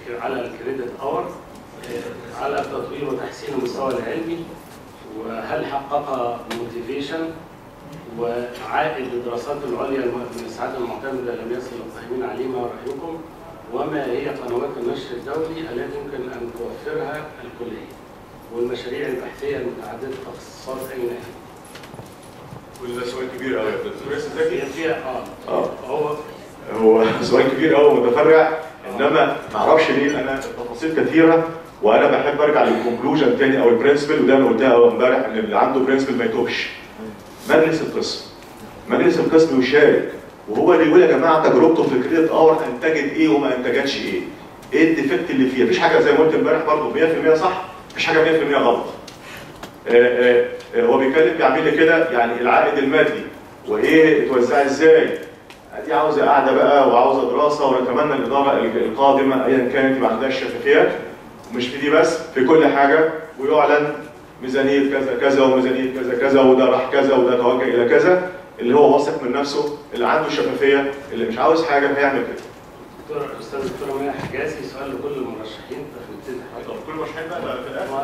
على الكريدت اور آه، على تطوير وتحسين المستوى العلمي وهل حقق موتيفيشن وعائد للدراسات العليا الم- من الساعات المعتمده لم يصل القائمين عليه ما رايكم وما هي قنوات النشر الدولي التي يمكن ان توفرها الكليه والمشاريع البحثيه المتعدده التخصصات اين هي؟ وده سؤال كبير قوي يا دكتور ياسر زكي هي فيها اه اه هو هو سؤال كبير قوي ومتفرع انما ما اعرفش ليه انا التفاصيل كثيره وانا بحب ارجع للكونكلوجن تاني او البرنسبل وده انا قلتها أول امبارح ان اللي عنده برنسبل ما يتوهش مجلس القسم مجلس القسم يشارك وهو اللي يقول يا جماعه تجربته في الكريدت اور انتجت ايه وما انتجتش ايه ايه الديفكت اللي فيها مفيش حاجه زي ما قلت امبارح برضه 100% صح مفيش حاجه 100% غلط آه، آه، آه، هو بيتكلم بيعمل لي كده يعني العائد المادي وايه اتوزع ازاي دي عاوزه قاعده بقى وعاوزه دراسه ونتمنى الاداره القادمه ايا كانت يبقى عندها الشفافيه مش في دي بس في كل حاجه ويعلن ميزانيه كذا كذا وميزانيه كذا كذا وده راح كذا وده توجه الى كذا اللي هو واثق من نفسه اللي عنده شفافيه اللي مش عاوز حاجه هيعمل كده دكتور استاذ دكتور ماهر حجازي سؤال لكل المرشحين فنبتدي طب كل مش هيبقى في الاخر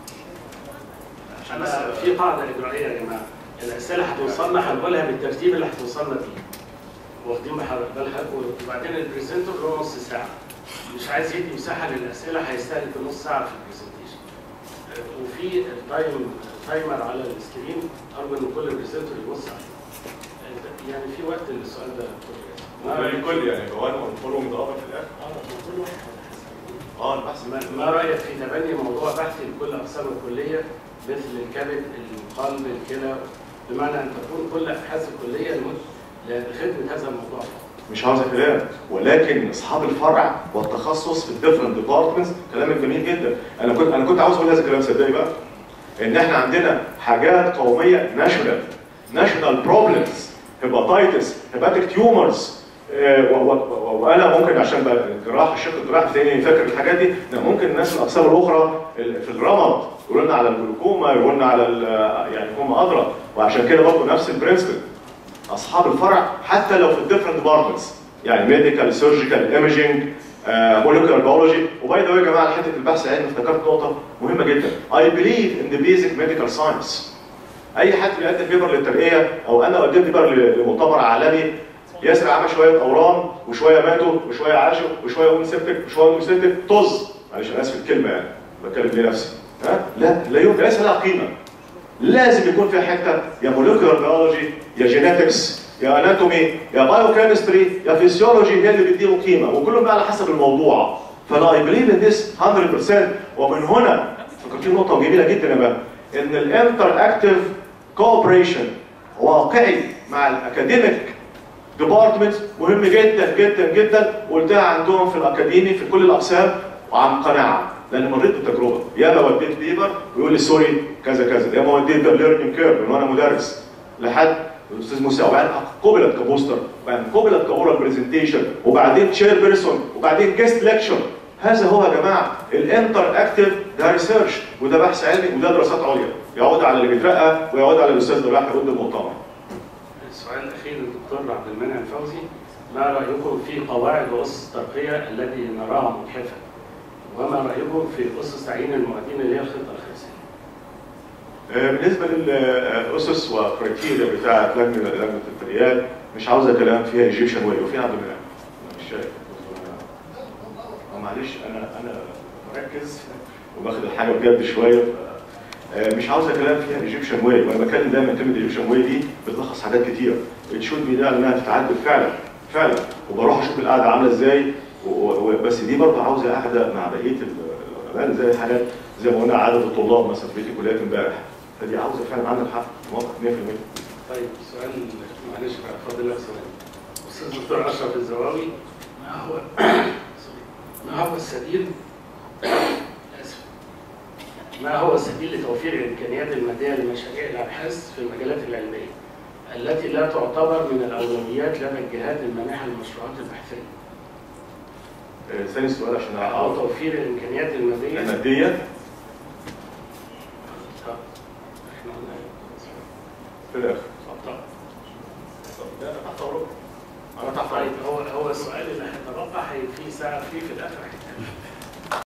أنا في قاعدة إجرائية يا جماعة الأسئلة هتوصلنا هنقولها بالترتيب اللي هتوصلنا بيه واخدين بحضرتك بالك وبعدين البريزنتور له نص ساعة مش عايز يدي مساحة للأسئلة هيستهلك نص ساعة في البرزنتيشن وفي التايم تايمر على السكرين أرجو إن كل بريزنتور يبص عليه يعني في وقت للسؤال ده يا دكتور ياسر. ما الكل يعني هو انا ونفرهم متقابل في الاخر آه، كل واحد هيحاسب. اه البحث ما- ما رايك في تبني موضوع بحثي لكل اقسام الكليه مثل الكبد القلب الكلى بمعنى ان تكون كل ابحاث الكليه لمد- لخدمه هذا الموضوع مش عاوز كلام ولكن اصحاب الفرع والتخصص في الديفرنت ديبارتمنتس كلام جميل جدا انا كنت انا كنت عاوز اقول هذا الكلام صدقني بقى ان احنا عندنا حاجات قوميه ناشونال ناشونال بروبلمز هيباتيتس هيباتيك تيومرز وانا ممكن عشان بقى الجراح الشق الجراحي تلاقيني فاكر الحاجات دي ده ممكن الناس من الاقسام الاخرى ال- في الرمد يقولوا لنا على الجلوكوما يقولوا لنا على ال- يعني هم ادرى وعشان كده برضه نفس البرنسبل اصحاب الفرع حتى لو في الديفرنت ديبارتمنتس يعني ميديكال سيرجيكال ايمجنج مولكيولار بيولوجي وباي ذا يا جماعه حته البحث العلمي افتكرت نقطه مهمه جدا اي بليف ان ذا بيزك ميديكال ساينس اي حد بيقدم بيبر للترقيه او انا قدمت بيبر ل- لمؤتمر عالمي ياسر عمل شويه اورام وشويه ماتوا وشويه عاشوا وشويه اون سيبتك وشويه اون سيبتك طز معلش انا اسف الكلمه يعني بتكلم لنفسي ها لا لا يمكن ليس لها قيمه لازم يكون في حته يا مولكيولار بيولوجي يا جينيتكس يا اناتومي يا بايو كيمستري يا فيسيولوجي هي اللي بيديهم قيمه وكلهم بقى على حسب الموضوع فانا اي بليف ان ذس 100% ومن هنا فكرتين نقطه جميله جدا يا بقى ان الانتر اكتيف كوبريشن واقعي مع الاكاديميك ديبارتمنت مهم جدا جدا جدا وقلتها عندهم في الاكاديمي في كل الاقسام وعن قناعه لان مريت بالتجربه ياما وديت بيبر ويقول لي سوري كذا كذا ياما وديت ده ليرنينج كيرف من وانا مدرس لحد الاستاذ موسى وبعدين قبلت كبوستر وبعدين قبلت كاورال برزنتيشن وبعدين تشير بيرسون وبعدين جيست ليكشر هذا هو يا جماعه الانتر اكتيف ده ريسيرش وده بحث علمي وده دراسات عليا يعود على اللي بيترقى ويعود على الاستاذ اللي راح يرد المؤتمر السؤال الاخير للدكتور عبد المنعم فوزي ما رايكم في قواعد واسس الترقيه التي نراها مجحفه وما رايكم في اسس تعيين المعيدين اللي هي الخطه الخمسيه آه، بالنسبه للاسس وكريتيريا بتاعه لجنه لجنه الترقيات مش عاوزه كلام فيها ايجيبشن واي وفين عبد المنعم؟ أنا مش شايف آه، معلش انا انا مركز وباخد الحاجه بجد شويه ف- آه، مش عاوزه كلام فيها ايجيبشن واي وانا بتكلم دايما كلمه ايجيبشن واي دي بتلخص حاجات كتير الشوت بي ده انها تتعدل فعلا فعلا وبروح اشوف القعده عامله ازاي و- و- بس دي برضه عاوزه قاعده مع بقيه العلماء زي حاجات زي ما قلنا عدد الطلاب مثلا في بقيه الكليات امبارح فدي عاوزه فعلا عندك حق موافق 100% طيب سؤال معلش فاضل لك سؤال استاذ الدكتور اشرف الزواوي ما هو ما هو السبيل اسف ما هو السبيل لتوفير الامكانيات الماديه لمشاريع الابحاث في المجالات العلميه التي لا تعتبر من الاولويات لدى الجهات المانحه للمشروعات البحثيه آه، ثاني سؤال عشان او اعرف توفير الامكانيات الماديه الماديه طب، احنا قلنا إيه؟ في الاخر طب، طب ده انا تحت اوروبا انا تحت طيب هو هو السؤال اللي هيتبقى هي في ساعه فيه في الاخر